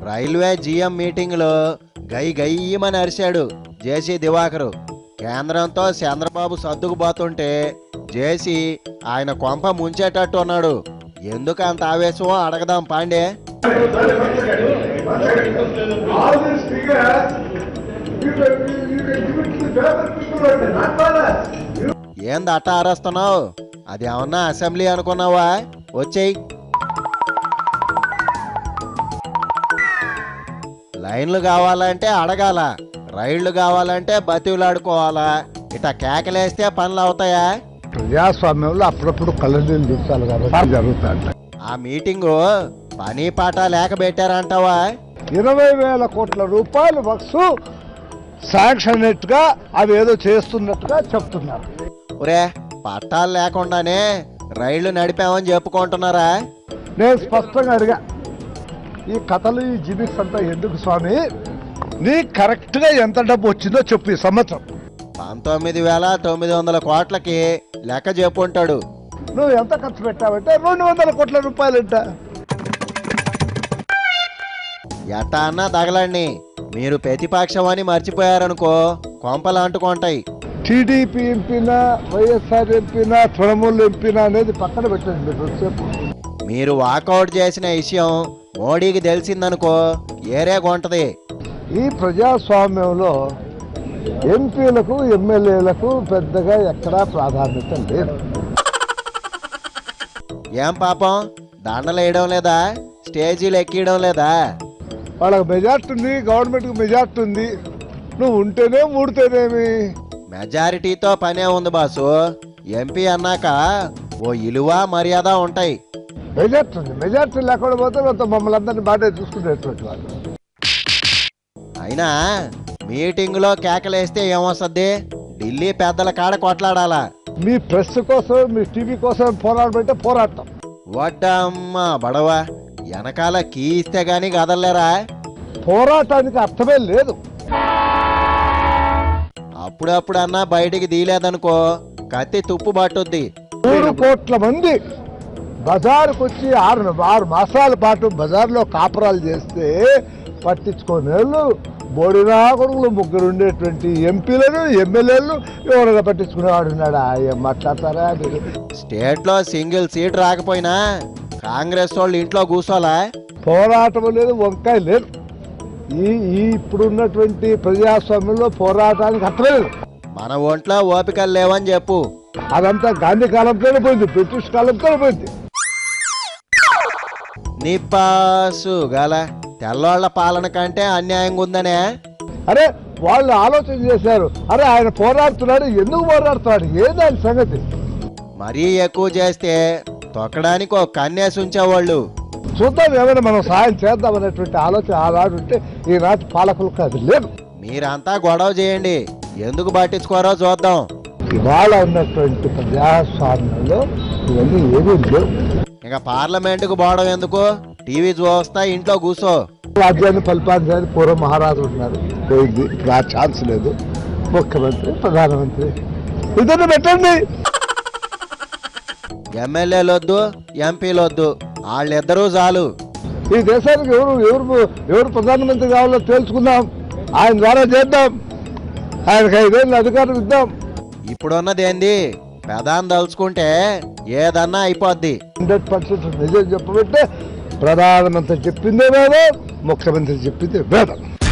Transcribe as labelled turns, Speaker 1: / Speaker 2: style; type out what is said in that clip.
Speaker 1: Railway GM మీటింగ్లో గై గయ్యమని అరిశాడు జేసీ దివాకరు కేంద్రంతో చంద్రబాబు సర్దుకుపోతుంటే జేసీ ఆయన కొంప ముంచేటట్టు ఉన్నాడు ఎందుకు అంత ఆవేశమో అడగదాం Pandey
Speaker 2: All these figures, you can, you can give it to the German people only, not others. You
Speaker 1: ఏంది అట్ట అరేస్తున్నావు అది ఏమన్నా అసెంబ్లీ అనుకున్నావా వచ్చేయ్ లైన్లు కావాలంటే అడగాల రైళ్లు కావాలంటే బతివులాడుకోవాలా ఇట కేకలేస్తే పనులు అవుతాయా
Speaker 2: ప్రజాస్వామ్యంలో అప్పుడప్పుడు కళ్ళనీళ్ళు దించాలి కాబట్టి జరుగుతాయి
Speaker 1: ఆ మీటింగు పని పాట లేక పెట్టారంటావా
Speaker 2: ఇరవై వేల కోట్ల రూపాయలు వక్సు శాంక్షన్ గా అవి ఏదో చేస్తున్నట్టుగా చెప్తున్నారు
Speaker 1: ఒరే పట్టాలు లేకుండానే రైళ్లు నడిపామని చెప్పుకుంటున్నారా
Speaker 2: నేను స్పష్టంగా అడిగా ఈ కథలు ఈ జిమిక్స్ అంతా ఎందుకు స్వామి నీ కరెక్ట్ గా ఎంత డబ్బు వచ్చిందో చెప్పు ఈ సంవత్సరం
Speaker 1: పంతొమ్మిది వేల తొమ్మిది వందల కోట్లకి లెక్క చెప్పుంటాడు
Speaker 2: నువ్వు ఎంత ఖర్చు పెట్టావంటే రెండు వందల కోట్ల రూపాయలు అంట
Speaker 1: ఎట్టా అన్నా తగలండి మీరు ప్రతిపక్షం అని మర్చిపోయారనుకో కొంపలు అంటుకుంటాయి
Speaker 2: టీడీపీ ఎంపీనా వైఎస్ఆర్ ఎంపీనా తృణమూల్ ఎంపీనా అనేది పక్కన పెట్టండి మీరు వచ్చేపు
Speaker 1: మీరు వాకౌట్ చేసిన విషయం మోడీకి తెలిసిందనుకో ఏరే కొంటది
Speaker 2: ఈ ప్రజాస్వామ్యంలో ఎంపీలకు ఎమ్మెల్యేలకు పెద్దగా ఎక్కడా ప్రాధాన్యత లేదు
Speaker 1: ఏం పాపం దండలు వేయడం లేదా స్టేజీలు ఎక్కియడం లేదా
Speaker 2: వాళ్ళకి మెజార్టీ ఉంది గవర్నమెంట్కి మెజార్టీ ఉంది నువ్వు ఉంటేనే ఊడితేనేమి
Speaker 1: మెజారిటీతో పనే ఉంది బాసు ఎంపీ అన్నాక ఓ ఇలువ మర్యాద ఉంటాయి
Speaker 2: మెజార్టీ ఉంది మెజార్టీ లేకుండా పోతే మొత్తం మమ్మల్ని అందరినీ బాగా చూసుకునేటువంటి వాళ్ళు
Speaker 1: అయినా మీటింగులో కేకలేస్తే ఏమొస్తుంది ఢిల్లీ పెద్దల కాడ కొట్లాడాలా
Speaker 2: మీ ప్రెస్ కోసం మీ టీవీ కోసం పోరాడమంటే పోరాడతాం
Speaker 1: వడ్డమ్మ బడవ వెనకాల కీ ఇస్తే గాని కదలలేరా
Speaker 2: పోరాటానికి అర్థమే లేదు
Speaker 1: అప్పుడప్పుడన్నా బయటికి తీయలేదనుకో కత్తి తుప్పు పట్టుద్ది
Speaker 2: మూడు కోట్ల మంది బజారుకు వచ్చి ఆరు ఆరు మాసాల పాటు బజార్లో కాపురాలు చేస్తే పట్టించుకోని వాళ్ళు బోడినా కొడుకులు ముగ్గురు ఉండేటువంటి ఎంపీలను ఎమ్మెల్యేలను ఎవరైనా పట్టించుకునేవాడు ఉన్నాడా ఏం మాట్లాడతారా మీరు
Speaker 1: స్టేట్లో సింగిల్ సీట్ రాకపోయినా కాంగ్రెస్ వాళ్ళు ఇంట్లో కూర్చోలా
Speaker 2: పోరాటం లేదు వంకాయ లేదు ఈ ఈ ఇప్పుడున్నటువంటి ప్రజాస్వామ్యంలో పోరాటానికి అర్థమే లేదు
Speaker 1: మన ఒంట్లో ఓపికలు లేవని చెప్పు
Speaker 2: అదంతా గాంధీ కాలంతోనే పోయింది బ్రిటిష్ కాలంతోనే పోయింది
Speaker 1: నిప్పాసు గల తెల్లోళ్ల పాలన కంటే అన్యాయంగా ఉందనే
Speaker 2: అరే వాళ్ళు ఆలోచన చేశారు అరే ఆయన పోరాడుతున్నాడు ఎందుకు పోరాడుతున్నాడు ఏది ఆయన సంగతి
Speaker 1: మరీ ఎక్కువ చేస్తే తొక్కడానికి ఒక కన్నేసి ఉంచేవాళ్ళు
Speaker 2: చూద్దాం ఏమైనా మనం సాయం చేద్దాం అనేటువంటి ఆలోచన ఆనాడు ఉంటే ఈనాటి పాలకులకు అది లేదు
Speaker 1: మీరంతా గొడవ చేయండి ఎందుకు పట్టించుకోరో చూద్దాం
Speaker 2: ఇవాళ ఉన్నటువంటి ప్రజాస్వామ్యంలో ఇవన్నీ ఏమీ లేవు
Speaker 1: ఇక పార్లమెంటుకు పోవడం ఎందుకు టీవీ చూస్తా ఇంట్లో కూర్చో
Speaker 2: రాజ్యాన్ని పరిపాలించడానికి పూర్వ మహారాజు ఉన్నారు పోయింది ఇప్పుడు ఆ ఛాన్స్ లేదు ముఖ్యమంత్రి ప్రధానమంత్రి ఇద్దరు పెట్టండి
Speaker 1: ఎమ్మెల్యేలు వద్దు ఎంపీలు వద్దు వాళ్ళిద్దరూ చాలు
Speaker 2: ఈ దేశానికి ఎవరు ఎవరు ఎవరు ప్రధానమంత్రి కావాలో తేల్చుకుందాం ఆయన ద్వారా చేద్దాం ఆయనకు ఐదేళ్ళు అధికారం ఇద్దాం
Speaker 1: ఇప్పుడున్నది ఏంది ప్రధాని తలుచుకుంటే ఏదన్నా అయిపోద్ది
Speaker 2: హండ్రెడ్ పర్సెంట్ నిజం చెప్పబట్టే ప్రధానమంత్రి చెప్పిందే వేదం ముఖ్యమంత్రి చెప్పిందే వేదం